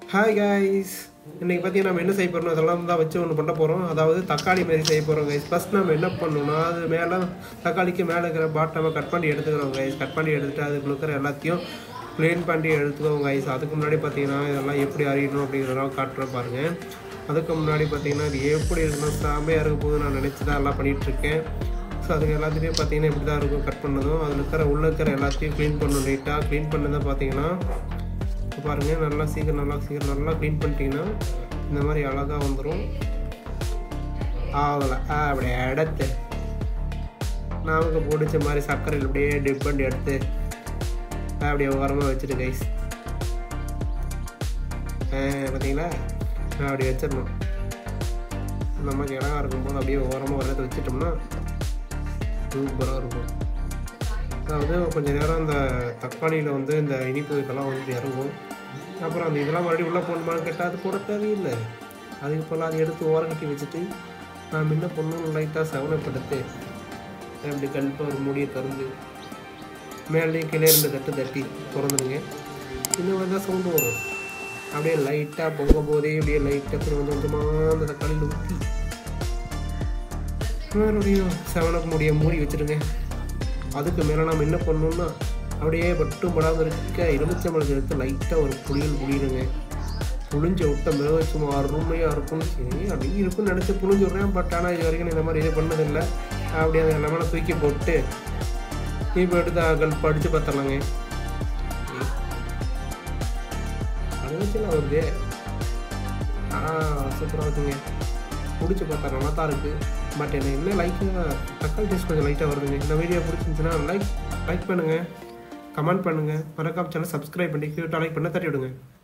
hi guys இன்னைக்கு பார்த்தீங்கன்னா நம்ம என்ன செய்ய போறோம் அதெல்லாம் தான் வச்சு ஒன்று பண்ண போகிறோம் அதாவது தக்காளி மாதிரி செய்ய போகிறோம் கைஸ் ஃபர்ஸ்ட் நம்ம என்ன பண்ணணும்னா அது மேலே தக்காளிக்கு மேலே இருக்கிற பாட்டமை கட் பண்ணி எடுத்துக்கிறோம் கைஸ் கட் பண்ணி எடுத்துட்டு அதுக்கு இருக்கிற எல்லாத்தையும் க்ளீன் பண்ணி எடுத்துக்கிறோம் கைஸ் அதுக்கு முன்னாடி பார்த்தீங்கன்னா இதெல்லாம் எப்படி அறியணும் அப்படிங்கிறதெல்லாம் காட்டுறேன் பாருங்க அதுக்கு முன்னாடி பார்த்தீங்கன்னா இது எப்படி இருக்கணும் செம்மையாக இருக்க போது நான் நினச்சி தான் எல்லாம் பண்ணிட்டு இருக்கேன் ஸோ அதுக்கு எல்லாத்துலேயும் பார்த்தீங்கன்னா இப்படி தான் இருக்கும் கட் பண்ணதும் அதில் இருக்கிற உள்ளே இருக்கிற எல்லாத்தையும் க்ளீன் பண்ணணும் நீட்டாக க்ளீன் பண்ணதை பார்த்தீங்கன்னா இப்போ பாருங்கள் நல்லா சீக்கிரம் நல்லா சீக்கிரம் நல்லா க்ளீன் பண்ணிட்டீங்கன்னா இந்த மாதிரி அழகாக வந்துடும் ஆகலை ஆ அப்படி எடுத்து நமக்கு பிடிச்ச மாதிரி சர்க்கரையில் அப்படியே டிப் பண்ணி எடுத்து அப்படியே ஓரமாக வச்சுட்டு கைஸ் பார்த்தீங்களா அப்படி வச்சிடணும் நமக்கு இடம் இருக்கும்போது அப்படியே ஓரமாக ஒரு இடத்துல வச்சுட்டோம்னா சூப்பராக இருக்கும் அதாவது கொஞ்சம் நேரம் அந்த தக்காளியில் வந்து இந்த இனிப்பு இதெல்லாம் வந்து இறங்கும் அப்புறம் அந்த இதெல்லாம் மறுபடியும் உள்ளே போடணுமான்னு கேட்டால் அது போட தேவையில்லை அதுக்கு போல் அதை எடுத்து ஓரம் கட்டி வச்சுட்டு நான் என்ன பண்ணணும் லைட்டாக செவனப்படுத்து அப்படி கண்டிப்பாக ஒரு மூடியை திறந்து மேலேயும் கீழே ரெண்டு தட்டு தட்டி திறந்துடுங்க இந்த மாதிரி தான் சவுண்டு வரும் அப்படியே லைட்டாக பொங்க போதே அப்படியே லைட்டாக அப்புறம் கொஞ்சம் கொஞ்சமாக அந்த தக்காளியில் ஊற்றி மறுபடியும் செவனக்கு முடிய மூடி வச்சுடுங்க அதுக்கு மேலே நம்ம என்ன பண்ணணும்னா அப்படியே பட்டும் படாமல் இருக்க எலுமிச்சம்பழத்தை எடுத்து லைட்டாக ஒரு புளியல் புளியிடுங்க புளிஞ்ச விட்ட மிளகு சும்மா அருமையாக இருக்கும் சரி அப்படி இருக்கும்னு நினச்சி புளிஞ்சு விட்றேன் பட் ஆனால் இது வரைக்கும் நான் இந்த மாதிரி இது பண்ணதில்லை அப்படியே அந்த லெமனை தூக்கி போட்டு இப்போ எடுத்து அகல் படித்து பார்த்துடலாங்க அது வச்சுலாம் வருது ஆ சூப்பராக இருக்குங்க பிடிச்சி பார்த்தா நல்லா தான் இருக்குது பட் என்ன என்ன லைட்டாக தக்காளி டேஸ்ட் கொஞ்சம் லைட்டாக வருதுங்க இந்த வீடியோ பிடிச்சிருந்துச்சுன்னா லைக் லைக் பண்ணுங்கள் கமெண்ட் பண்ணுங்கள் மறக்காம சேனல் சப்ஸ்கிரைப் பண்ணி லைக் பண்ண தட்டி விடுங்க